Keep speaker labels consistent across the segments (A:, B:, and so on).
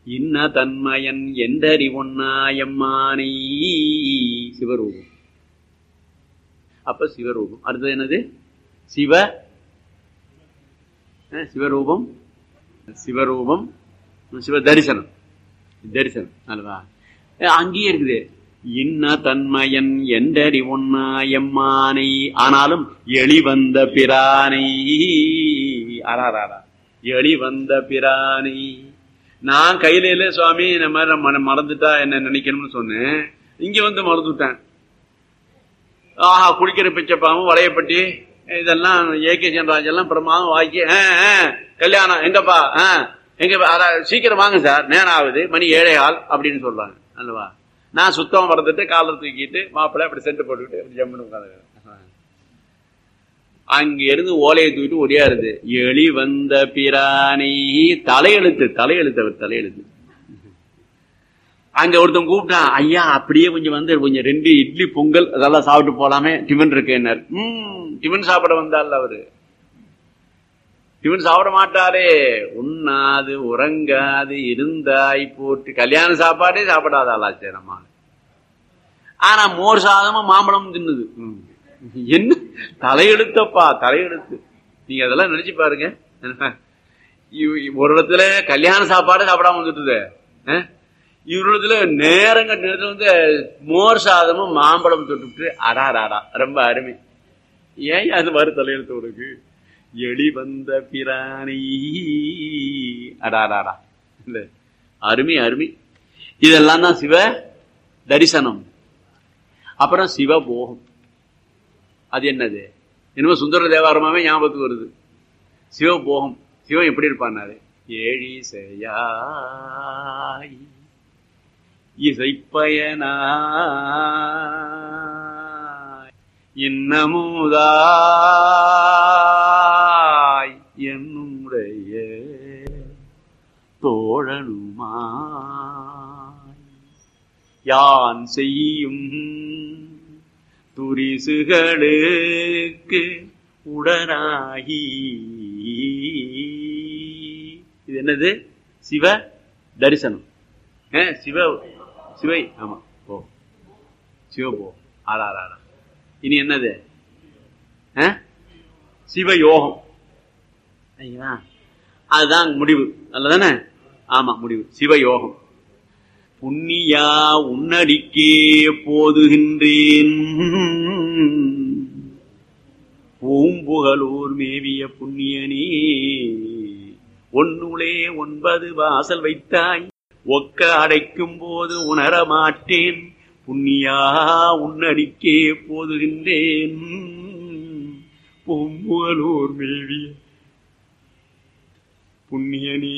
A: இன்ன தன்மயன் எந்தறிவொன்னாயம்மானை சிவரூபம் அப்ப சிவரூபம் அடுத்தது என்னது சிவ அஹ், சிவரூபம் சிவரூபம் சிவ தரிசனம் தரிசனம் அல்லவா அஹ், அங்கேயே இருக்குது இன்ன தன்மயன் எந்தறிவொன்னாயம்மானை ஆனாலும் எளிவந்த பிரானை அராரா எளிவந்த பிரானை நான் கையில இல்ல சுவாமி இந்த மாதிரி நான் மற- மறந்துட்டா என்ன நினைக்கணும்னு சொன்னேன் இங்க வந்து மறந்துட்டேன் ஆஹா குடிக்கிற பிச்சைப்பாவும் வளையப்பட்டி இதெல்லாம் ஏகே ஜென்ராஜ் எல்லாம் பிரமாதம் வாக்கி ஆ, ஆ, கல்யாணம் எங்கப்பா ஆ, எங்க அதான் சீக்கிரம் வாங்க சார் நேரம் ஆகுது மணி ஏழை ஆள் அப்படின்னு சொல்றாங்க அல்லவா நான் சுத்தம் மறந்துட்டு காலர் தூக்கிட்டு மாப்பிள்ளை அப்படி சென்ட் போட்டுக்கிட்டு அப்படி ஜம்முன்னு உட்காந்து அங்க இருந்து ஓலையை தூக்கிட்டு ஒடியாருது எளி வந்த பிரானை தலையெழுத்து தலையெழுத்து அவர் தலையெழுத்து அங்க ஒருத்தன் கூப்பிட்டான் ஐயா அப்படியே கொஞ்சம் வந்து கொஞ்சம் ரெண்டு இட்லி பொங்கல் அதெல்லாம் சாப்பிட்டு போலாமே டிஃபன் இருக்கு என்ன ம் டிஃபன் சாப்பிட வந்தால் அவரு டிஃபன் சாப்பிட மாட்டாரே உண்ணாது உறங்காது இருந்தாய் போட்டு கல்யாண சாப்பாடே சாப்பிடாத ஆளாச்சேரம்மா ஆனா மோர் சாதமும் மாம்பழம் தின்னுது ம். என்ன தலையெழுத்தப்பா தலையெழுத்து நீங்க அதெல்லாம் நினைச்சு பாருங்க இவ்- இவ் ஒரு இடத்துல கல்யாண சாப்பாடு சாப்பிடாம வந்துட்டுது அஹ்? இவரிடத்துல நேரங்க நேரத்துல வந்து மோர் சாதமும் மாம்பழம் தொட்டுட்டு அடாராடா ரொம்ப அருமை ஏன் அது மாதிரி தலையெழுத்து உனக்கு எளி வந்த பிராணி அடாராடா இல்ல அருமை அருமை இதெல்லாம் தான் சிவ தரிசனம் அப்புறம் சிவபோகம் அது என்னது என்னமோ சுந்தர தேவாரமாவே ஞாபகத்துக்கு வருது சிவபோகம் சிவம் எப்படி இருப்பான்னாரு ஏழிசையாய் இசைப்பயனாய் இன்னமுதாய் என்னுடைய தோழனுமாய் யான் செய்யும் துரிசுகளுக்கு உடனாகி இது என்னது சிவ தரிசனம் அஹ், சிவ சிவை ஆமா ஓ சிவ போ ஆடா ஆடா இனி என்னது அஹ்? சிவயோகம் ஐயா அதுதான் முடிவு அல்லதானே ஆமா முடிவு சிவயோகம் புண்ணியா உன்னடிக்கே போதுகின்றேன் பூம்புகலூர் மேவிய புண்ணியனே ஒன்னுளே ஒன்பது வாசல் வைத்தாய் ஒக்க அடைக்கும் போது உணர மாட்டேன் புண்ணியா உன்னடிக்கே போதுகின்றேன் பூம்புகலூர் மேவிய புண்ணியனே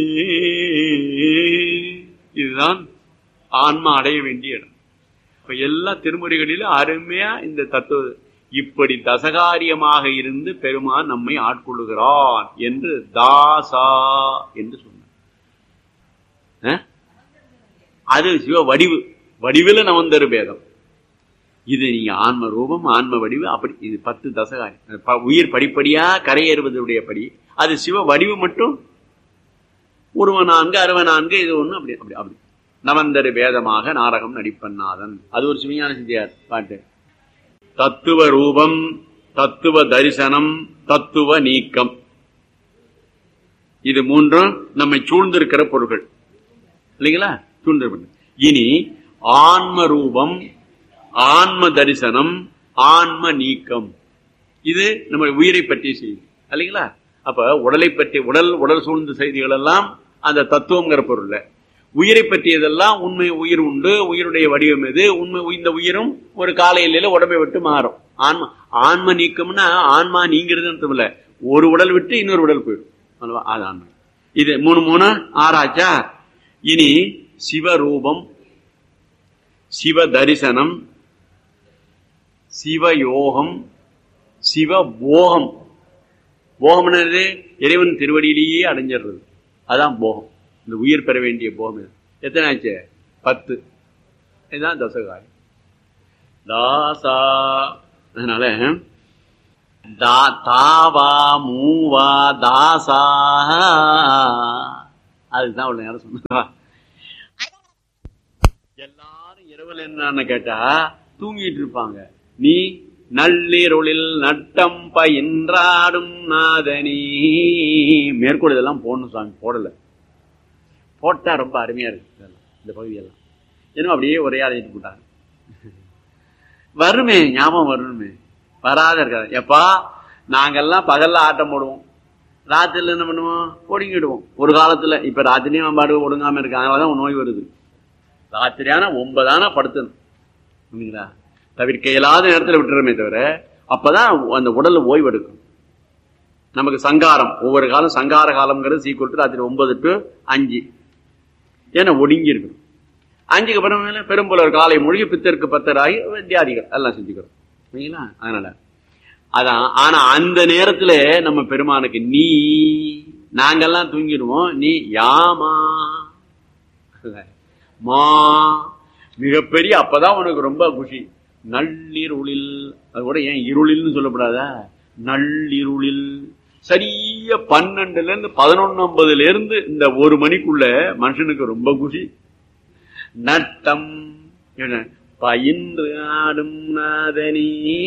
A: இதுதான் ஆன்மா அடைய வேண்டிய இடம் இப்ப எல்லா திருமுறைகளிலும் அருமையா இந்த தத்துவ இப்படி தசகாரியமாக இருந்து பெருமான் நம்மை ஆட்கொள்ளுகிறான் என்று தாசா என்று சொன்னார் அஹ்? அது சிவ வடிவு வடிவில் நவந்தரு பேதம் இது நீங்க ஆன்ம ரூபம் ஆன்ம வடிவு அப்படி இது பத்து தசகாரி ப- உயிர் படிப்படியா கரையேறுவதுடைய படி அது சிவ வடிவு மட்டும் ஒருவ நான்கு அறுவ நான்கு இது ஒண்ணு அப்படி அப்படி அப்படி நவந்தரு வேதமாக நாடகம் நடிப்பன்னாதன் அது ஒரு சிவஞான சித்தியார் பாட்டு தத்துவ ரூபம் தத்துவ தரிசனம் தத்துவ நீக்கம் இது மூன்றும் நம்மை சூழ்ந்திருக்கிற பொருள்கள் இல்லைங்களா சூழ்ந்திருப்பது இனி ஆன்ம ரூபம் ஆன்ம தரிசனம் ஆன்ம நீக்கம் இது நம்ம உயிரை பற்றிய செய்தி இல்லைங்களா அப்ப உடலை பற்றி உடல் உடல் சூழ்ந்த செய்திகள் எல்லாம் அந்த தத்துவங்கிற பொருள்ல உயிரை பற்றியதெல்லாம் உண்மை உயிர் உண்டு உயிருடைய வடிவம் எது உண்மை இந்த உயிரும் ஒரு காலையில உடம்பை விட்டு மாறும் ஆன்மா ஆன்ம நீக்கம்னா ஆன்மா நீங்கிறது அர்த்தம் இல்ல ஒரு உடல் விட்டு இன்னொரு உடல் போயிடும் அல்லவா? அது ஆன்மா இது மூணு மூணு ஆறாச்சா இனி சிவரூபம் சிவ தரிசனம் சிவயோகம் சிவபோகம் போகம் என்னது இறைவன் திருவடியிலேயே அடைஞ்சிடுறது அதான் போகம் இந்த உயிர் பெற வேண்டிய போகம் இது எத்தனை ஆச்சு பத்து இதுதான் தசகாரி தாசா அதனால தா தாவா மூவா தாசா அதுதான் அவ்வளவு நேரம் சொன்னா எல்லாரும் இரவுல என்னன்னு கேட்டா தூங்கிட்டு இருப்பாங்க நீ நள்ளிருளில் நட்டம் பயின்றாடும் நாதனி மேற்கோள் இதெல்லாம் போடணும் சுவாமி போடல போட்டா ரொம்ப அருமையா இருக்கு இதெல்லாம், இந்த பகுதியெல்லாம் இன்னும் அப்படியே ஒரே அழைச்சிட்டு போட்டாங்க வருமே ஞாபகம் வரணுமே வராத இருக்காது எப்பா நாங்கெல்லாம் பகல்ல ஆட்டம் போடுவோம் ராத்திரில என்ன பண்ணுவோம் ஒடுங்கிடுவோம் ஒரு காலத்துல இப்ப ராத்திரியும் பாடு ஒடுங்காம இருக்கு அதனாலதான் நோய் வருது ராத்திரியான ஒன்பதானா படுத்தணும் இல்லைங்களா தவிர்க்க இயலாத நேரத்தில் விட்டுறமே தவிர அப்பதான் அந்த உடல்ல ஓய்வு எடுக்கும் நமக்கு சங்காரம் ஒவ்வொரு காலம் சங்கார காலம்ங்கிறது சீக்கிரம் டு ராத்திரி ஒன்பது டு அஞ்சு ஏன்னா ஒடுங்கி இருக்கணும் அஞ்சுக்கு அப்புறம் மேல பெரும்புலர் காலை மொழி பித்தருக்கு பத்தராகி வித்தியாதிகள் எல்லாம் செஞ்சுக்கிறோம் சரிங்களா அதனால அதான் ஆனா அந்த நேரத்துல நம்ம பெருமானுக்கு நீ நாங்கெல்லாம் தூங்கிடுவோம் நீ யாமா மா மிகப்பெரிய அப்பதான் உனக்கு ரொம்ப குஷி நள்ளிருளில் அது கூட ஏன் இருளில்னு சொல்லப்படாதா நள்ளிருளில் சரிய பன்னெண்டுல இருந்து பதினொன்னு ஐம்பதுல இருந்து இந்த ஒரு மணிக்குள்ள மனுஷனுக்கு ரொம்ப குஷி நட்டம் என்ன பயின்று ஆடும் நாதனி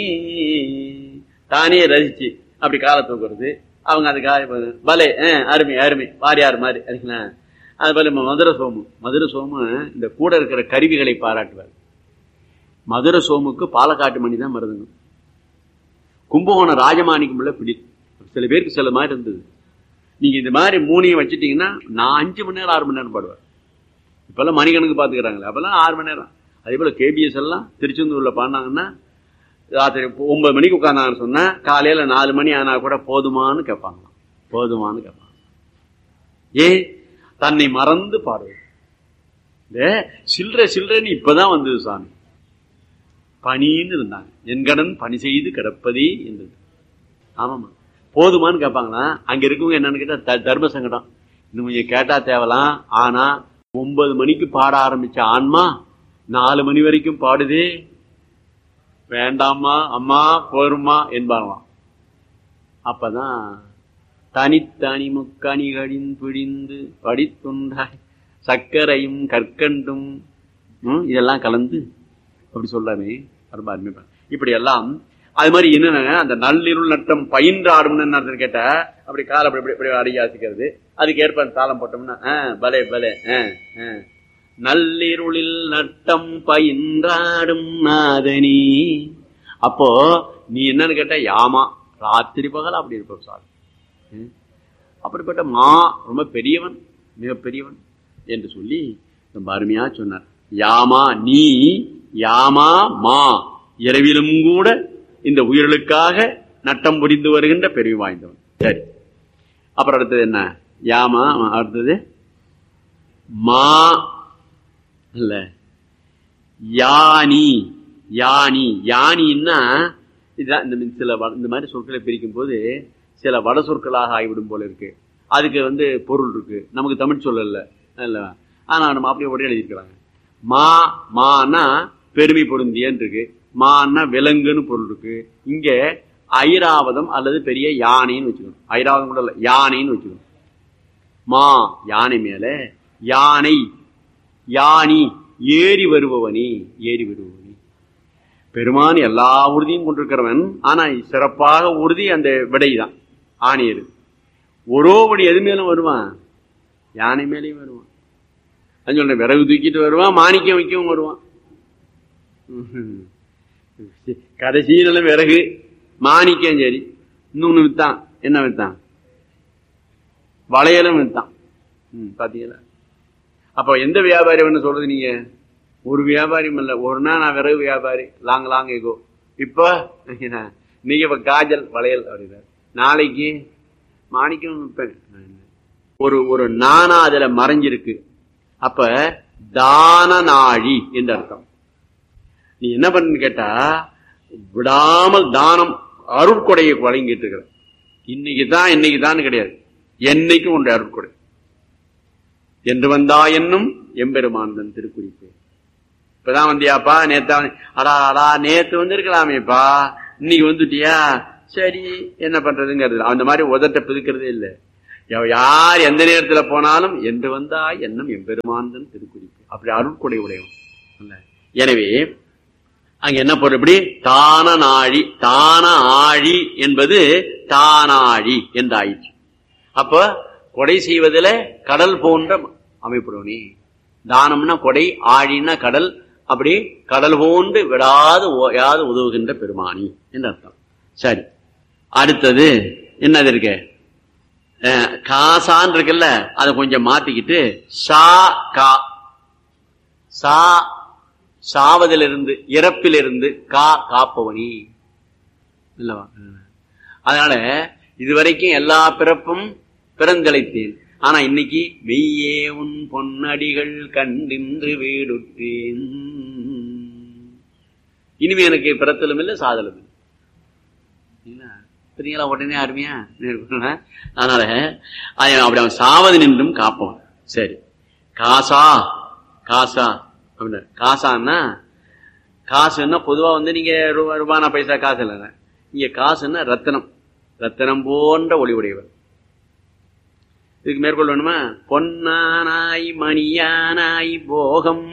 A: தானே ரசிச்சு அப்படி காலை தூக்குறது அவங்க அதுக்காக பலே அஹ், அருமை அருமை வாரியார் மாதிரி அதுங்களா அது போல நம்ம மதுரை சோமு மதுரை சோமு இந்த கூட இருக்கிற கருவிகளை பாராட்டுவார் மதுரை சோமுக்கு பாலக்காட்டு மணி தான் மருதுங்க கும்பகோணம் ராஜமாணிக்கம் உள்ள பிடி சில பேருக்கு சில மாதிரி இருந்தது நீங்க இந்த மாதிரி மூணையும் வச்சுட்டீங்கன்னா நான் அஞ்சு மணி நேரம் ஆறு மணி நேரம் பாடுவேன் இப்பெல்லாம் மணிக்கணக்கு பாத்துக்கிறாங்களே அப்பெல்லாம் ஆறு மணி நேரம் அதே போல கேபிஎஸ் எல்லாம் திருச்செந்தூர்ல பாடினாங்கன்னா ராத்திரி ஒன்பது மணிக்கு உட்கார்ந்தாங்கன்னு சொன்னா காலையில நாலு மணி ஆனா கூட போதுமான்னு கேட்பாங்களாம் போதுமான்னு கேட்பாங்க ஏ தன்னை மறந்து பாடுவது இந்த சில்லற சில்லறன்னு இப்பதான் வந்தது சாமி பணின்னு இருந்தாங்க என் கடன் பணி செய்து கிடப்பதே என்றது ஆமாமா போதுமான்னு கேட்பாங்களா அங்க இருக்கவங்க என்னன்னு கேட்டா த- தர்ம சங்கடம் இன்னும் கொஞ்சம் கேட்டா தேவலாம் ஆனா ஒன்பது மணிக்கு பாட ஆரம்பிச்ச ஆன்மா நாலு மணி வரைக்கும் பாடுதே வேண்டாமா அம்மா போருமா என்பாங்களாம் அப்பதான் தனித்தனி முக்கணிகளின் பிழிந்து படித்துண்டாய் சர்க்கரையும் கற்கண்டும் ம், இதெல்லாம் கலந்து அப்படி சொல்றாமே ரொம்ப அருமைப்பா இப்படி எல்லாம் அது மாதிரி என்னன்னா அந்த நள்ளிருள் நட்டம் பயின்று ஆடும்னு என்ன அர்த்தம் கேட்டா அப்படி காலை அப்படி இப்படி இப்படி அடி யாசிக்கிறது அதுக்கு ஏற்ப அந்த தாளம் போட்டோம்னா ஆ, பலே பலே ஆ, ஆ. நள்ளிருளில் நட்டம் பயின்றாடும் நாதனி அப்போ நீ என்னன்னு கேட்டா யாமா ராத்திரி பகல் அப்படி இருப்ப சார் ம். அப்படிப்பட்ட மா ரொம்ப பெரியவன் மிக பெரியவன் என்று சொல்லி ரொம்ப அருமையா சொன்னார் யாமா நீ யாமா மா இரவிலும் கூட இந்த உயிர்களுக்காக நட்டம் புரிந்து வருகின்ற பெருமை வாய்ந்தவன் சரி அப்புறம் அடுத்தது என்ன யாமா அடுத்தது மா இல்ல யானி யானி யானின்னா இதுதான் இந்த சில வட- இந்த மாதிரி சொற்களை பிரிக்கும் போது சில வட சொற்களாக ஆகிவிடும் போல இருக்கு அதுக்கு வந்து பொருள் இருக்கு நமக்கு தமிழ் சொல் இல்ல இல்ல ஆனா நம்ம அப்படியே உடனே எழுதியிருக்கிறாங்க மா மானா பெருமை பொருந்தியன்னு இருக்கு மான்னா விலங்குன்னு பொருள் இருக்கு இங்க ஐராவதம் அல்லது பெரிய யானைன்னு வச்சுக்கணும் ஐராவதம் கூட இல்ல யானைன்னு வச்சுக்கணும் மா யானை மேல யானை யானி ஏறி வருபவனி ஏறி வருபவனி பெருமான் எல்லா உறுதியும் கொண்டிருக்கிறவன் ஆனா சிறப்பாக உறுதி அந்த விடைதான் ஆணியர் ஒரோபடி எது மேலும் வருவான் யானை மேலேயும் வருவான் அது சொல்றேன் விறகு தூக்கிட்டு வருவான் மாணிக்கம் வைக்கவும் வருவான் கடைசியில விறகு மாணிக்கம் சரி இன்னொன்னு வித்தான் என்ன வித்தான் வளையலும் வித்தான் ம், பாத்தீங்களா அப்ப எந்த வியாபாரி வேணும் சொல்றது நீங்க ஒரு வியாபாரியும் இல்ல ஒரு நாள் நான் விறகு வியாபாரி லாங் லாங் எகோ இப்ப என்ன, நீங்க இப்ப காஜல் வளையல் அப்படின்னாரு நாளைக்கு மாணிக்கம் விற்பேன் ஒரு ஒரு நானா அதுல மறைஞ்சிருக்கு அப்ப தான நாழி என்று அர்த்தம் நீ என்ன பண்ணு கேட்டா விடாமல் தானம் அருட்கொடையை வழங்கிட்டு இருக்கிற இன்னைக்கு தான் இன்னைக்கு தான் கிடையாது என்னைக்கும் உண்டு அருட்கொடை என்று வந்தா என்னும் எம்பெருமான் தன் திருக்குறிப்பு இப்பதான் வந்தியாப்பா நேத்தா வந்து- அடா அடா நேத்து வந்திருக்கலாமேப்பா இன்னைக்கு வந்துட்டியா சரி என்ன பண்றதுங்கிறது அந்த மாதிரி உதட்ட பிதுக்கிறதே இல்ல யா- யார் எந்த நேரத்துல போனாலும் என்று வந்தாய் என்னும் எம்பெருமாந்தன் திருக்குறிப்பு அப்படி அருட்கொடை உடையவன் அல்ல. எனவே அங்க என்ன பொருள் இப்படி தான நாழி தான ஆழி என்பது தானாழி என்றாயிற்று அப்ப கொடை செய்வதில கடல் போன்ற அமைப்புடனே தானம்னா கொடை ஆழின்னா கடல் அப்படி கடல் போன்று விடாது ஓயாது உதவுகின்ற பெருமானி என்று அர்த்தம் சரி அடுத்தது என்னது இருக்கு அஹ், காசான் இருக்குல்ல அதை கொஞ்சம் மாத்திக்கிட்டு சா கா சா சாவதிலிருந்து இறப்பிலிருந்து கா காப்பவனி இல்லவா அதனால இதுவரைக்கும் எல்லா பிறப்பும் பிறந்தளித்தேன் ஆனா இன்னைக்கு மெய்யே உன் பொன்னடிகள் கண்டின்று வீடுற்றேன் இனிமே எனக்கு பிறத்தலும் இல்லை சாதலும் இல்லை என்ன? சரிங்களா உடனே அருமையா நேர்கொள்ள. அதனால அவன் அப்படி அவன் சாவது நின்றும் காப்பான் சரி காசா காசா அப்படின்னா காசான்னா காசுன்னா பொதுவா வந்து நீங்க ரூபா ரூபானா பைசா காசு இல்லைங்க இங்க காசுன்னா ரத்தனம் ரத்தனம் போன்ற ஒளி உடையவர் இதுக்கு மேற்கொள்ள வேணுமா பொன்னானாய் மணியானாய் போகம்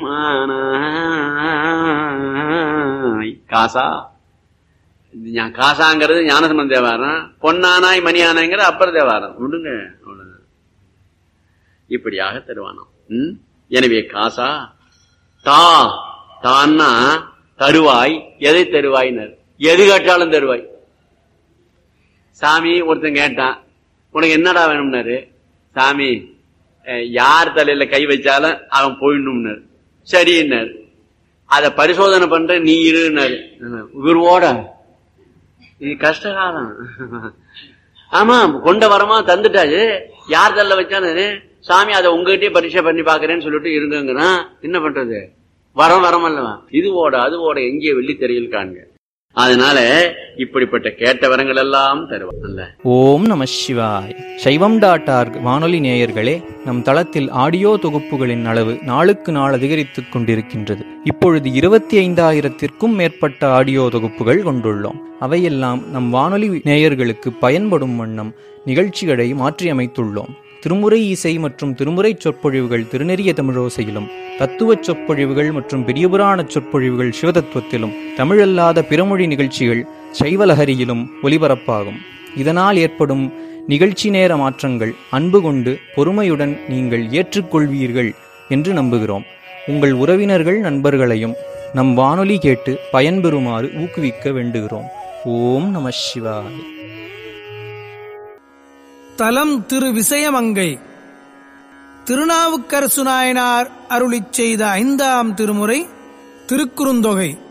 A: ஆனாய் காசா இது ஞா- காசாங்கிறது ஞானசம்பந்த தேவாரம் பொன்னானாய் மணியானாய்ங்கிற அப்பர் தேவாரம் விடுங்க அவ்வளவுதான் இப்படியாக தருவானாம் ம்? எனவே காசா தா தான்னா தருவாய் எதை தருவாய்னர் எது கேட்டாலும் தருவாய் சாமி ஒருத்தன் கேட்டான் உனக்கு என்னடா வேணும்னாரு சாமி அஹ், யார் தலையில கை வச்சாலும் அவன் போயிடணும்னாரு சரின்னாரு அத பரிசோதனை பண்ற நீ இருன்னாரு இவரோட இது கஷ்டகாலம் ஆமா கொண்ட வரமா தந்துட்டாச்சு யார் தள்ள வச்சானு சாமி அதை உங்ககிட்டயே பரீட்சை பண்ணி பாக்குறேன்னு சொல்லிட்டு இருங்கங்கிறான் என்ன பண்றது வரம் வரம் அல்லவா இது ஓட அது ஓட எங்கே வெள்ளி தெரியல் காண்க அதனால இப்படிப்பட்ட கேட்ட வரங்கள் எல்லாம் தருவான் அல்ல
B: ஓம் நம சிவாய் சைவம் டாட் ஆர்க் வானொலி நேயர்களே நம் தளத்தில் ஆடியோ தொகுப்புகளின் அளவு நாளுக்கு நாள் அதிகரித்துக் கொண்டிருக்கின்றது இப்பொழுது இருபத்தி ஐந்தாயிரத்திற்கும் மேற்பட்ட ஆடியோ தொகுப்புகள் கொண்டுள்ளோம் அவையெல்லாம் நம் வானொலி நேயர்களுக்கு பயன்படும் வண்ணம் நிகழ்ச்சிகளை மாற்றியமைத்துள்ளோம் திருமுறை இசை மற்றும் திருமுறை சொற்பொழிவுகள் திருநெறிய தமிழோசையிலும் தத்துவச் சொற்பொழிவுகள் மற்றும் பெரியபுராண சொற்பொழிவுகள் சிவதத்துவத்திலும் தமிழல்லாத பிறமொழி நிகழ்ச்சிகள் சைவலஹரியிலும் ஒலிபரப்பாகும் இதனால் ஏற்படும் நிகழ்ச்சி நேர மாற்றங்கள் அன்பு கொண்டு பொறுமையுடன் நீங்கள் ஏற்றுக்கொள்வீர்கள் என்று நம்புகிறோம் உங்கள் உறவினர்கள் நண்பர்களையும் நம் வானொலி கேட்டு பயன்பெறுமாறு ஊக்குவிக்க வேண்டுகிறோம் ஓம் நம சிவாய்
C: தலம் திரு விசயமங்கை திருநாவுக்கரசு நாயனார் அருளிச் செய்த ஐந்தாம் திருமுறை திருக்குறுந்தொகை